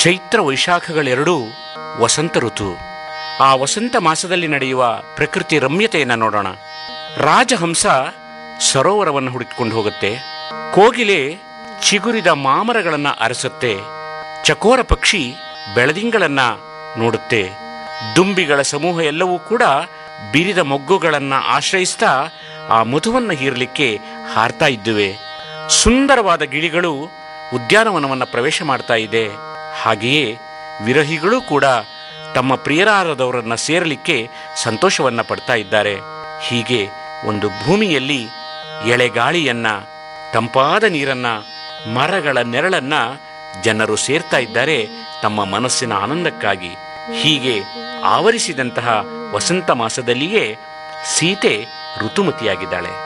ಚೈತ್ರ ವೈಶಾಖಗಳೆರಡೂ ವಸಂತ ಋತು ಆ ವಸಂತ ಮಾಸದಲ್ಲಿ ನಡೆಯುವ ಪ್ರಕೃತಿ ರಮ್ಯತೆಯನ್ನು ನೋಡೋಣ ರಾಜಹಂಸ ಸರೋವರವನ್ನು ಹುಡುಕಿಕೊಂಡು ಹೋಗುತ್ತೆ ಕೋಗಿಲೆ ಚಿಗುರಿದ ಮಾಮರಗಳನ್ನು ಅರಸುತ್ತೆ ಚಕೋರ ಪಕ್ಷಿ ಬೆಳದಿಂಗಳನ್ನ ನೋಡುತ್ತೆ ದುಂಬಿಗಳ ಸಮೂಹ ಎಲ್ಲವೂ ಕೂಡ ಬಿರಿದ ಮೊಗ್ಗುಗಳನ್ನ ಆಶ್ರಯಿಸ್ತಾ ಆ ಮಧುವನ್ನ ಹೀರಲಿಕ್ಕೆ ಹಾರ್ತಾ ಇದ್ದುವೆ ಸುಂದರವಾದ ಗಿಳಿಗಳು ಉದ್ಯಾನವನವನ್ನು ಪ್ರವೇಶ ಮಾಡ್ತಾ ಇದೆ ಹಾಗೆಯೇ ವಿರಹಿಗಳು ಕೂಡ ತಮ್ಮ ಪ್ರಿಯರಾರದವರನ್ನ ಸೇರಲಿಕ್ಕೆ ಸಂತೋಷವನ್ನ ಪಡ್ತಾ ಇದ್ದಾರೆ ಹೀಗೆ ಒಂದು ಭೂಮಿಯಲ್ಲಿ ಎಳೆಗಾಳಿಯನ್ನ ತಂಪಾದ ನೀರನ್ನ ಮರಗಳ ನೆರಳನ್ನ ಜನರು ಸೇರ್ತಾ ಇದ್ದಾರೆ ತಮ್ಮ ಮನಸ್ಸಿನ ಆನಂದಕ್ಕಾಗಿ ಹೀಗೆ ಆವರಿಸಿದಂತಹ ವಸಂತ ಮಾಸದಲ್ಲಿಯೇ ಸೀತೆ ಋತುಮತಿಯಾಗಿದ್ದಾಳೆ